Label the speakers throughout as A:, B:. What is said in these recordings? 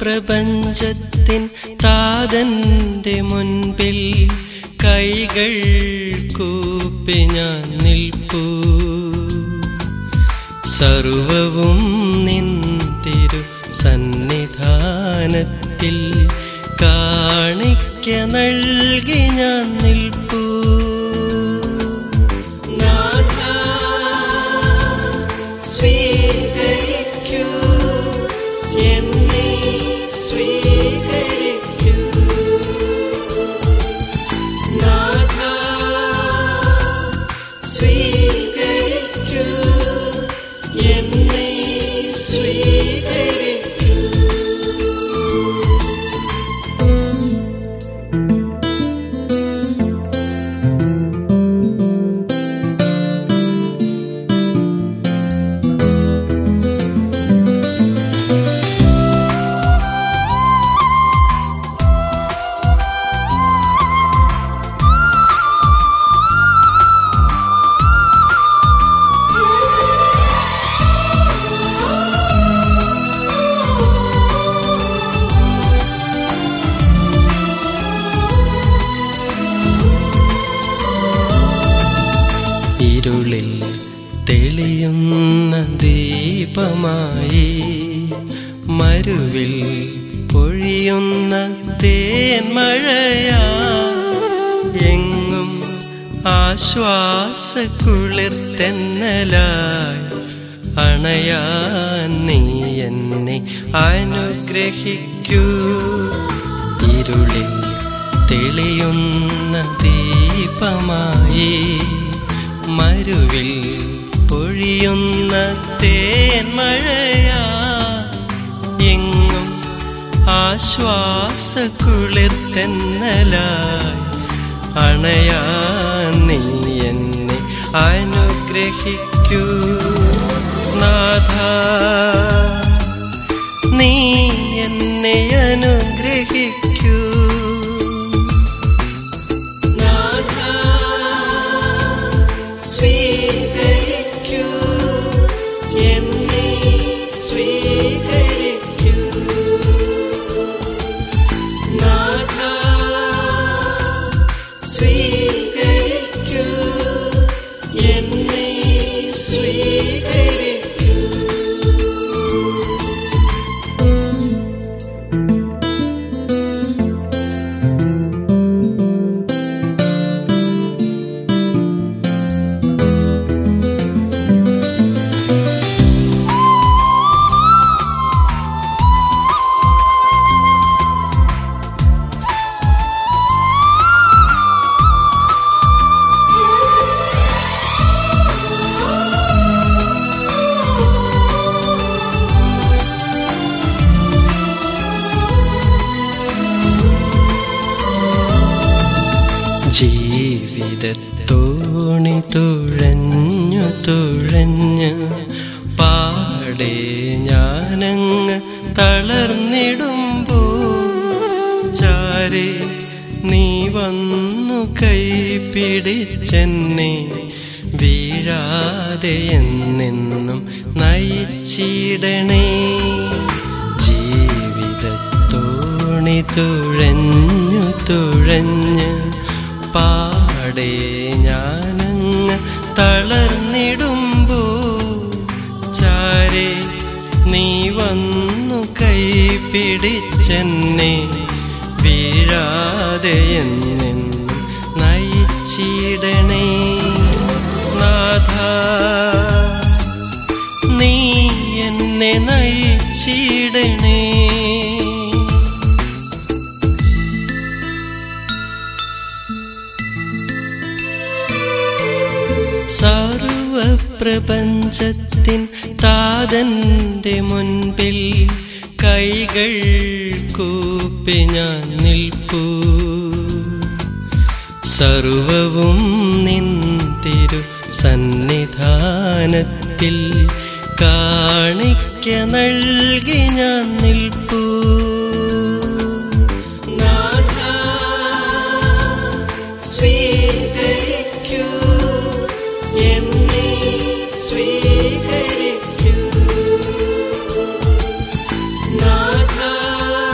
A: സർവപ്രപഞ്ചത്തിൻ താതന്റെ മുൻപിൽ കൈകൾ കൂപ്പി ഞാൻ നിൽപ്പൂ സർവവും നിൻ തിരു സന്നിധാനത്തിൽ കാണിക്ക നൽകി ഞാൻ നിൽപ്പൂ നാഥ, സ്വീകരിക്കൂ എന്നെ സ്വീകരിക്കൂ നാഥ, സ്വീകരിക്കൂ എന്നെ സ്വീകരിക്കൂ ഇരുളിൽ തെളിയുന്ന ദീപമായി മരുവിൽ പൊഴിയുന്ന തേന്മഴയാ എങ്ങും ആശ്വാസ കുളിർത്തെന്നലായി അണയാൻ നീ എന്നെ അനുഗ്രഹിക്കൂ ഇരുളിൽ തെളിയുന്ന ദീപമായി മരുവിൽ പൊഴിയുന്ന തേന്മഴയാ എങ്ങും ആശ്വാസ കുളിർത്തെന്നലായി അണയാൻ നീ എന്നെ അനുഗ്രഹിക്കൂ നാഥ നീ എന്നെ അനുഗ്രഹിക്കൂ നാഥ സ്വീകരിക്കൂ എന്നെ സ്വീകരിക്കൂ നാഥ സ്വീകരിക്കൂ എന്നെ സ്വീകരിക്കൂ ജീവിതത്തോണി തുഴഞ്ഞു തുഴഞ്ഞ് പാടെ ഞാനങ്ങ് തളർന്നിടുമ്പോ ചാരെ നീ വന്നു കൈ പിടിച്ചെന്നെ വീഴാതെ എന്നെന്നും നയിച്ചിടണേ ജീവിതത്തോണി തുഴഞ്ഞു തുഴഞ്ഞ് പാടെ ഞാനങ്ങ് തളർന്നിടുമ്പോ ചാരെ നീ വന്നു കൈ പിടിച്ചെന്നെ വീഴാതെ എന്നെന്നും നയിച്ചിടണേ നാഥ നീ എന്നെ നയിച്ചിടണേ സർവപ്രപഞ്ചത്തിൻ താതന്റെ മുൻപിൽ കൈകൾ കൂപ്പി ഞാൻ നിൽപ്പൂ സർവവും നിൻ തിരു സന്നിധാനത്തിൽ കാണിക്ക നൽകി ഞാൻ നിൽപ്പൂ നാഥ, സ്വീകരിക്കൂ എന്നെ സ്വീകരിക്കൂ നാഥ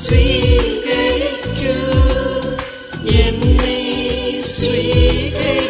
A: സ്വീകരിക്കൂ എന്നെ സ്വീകരിക്കൂ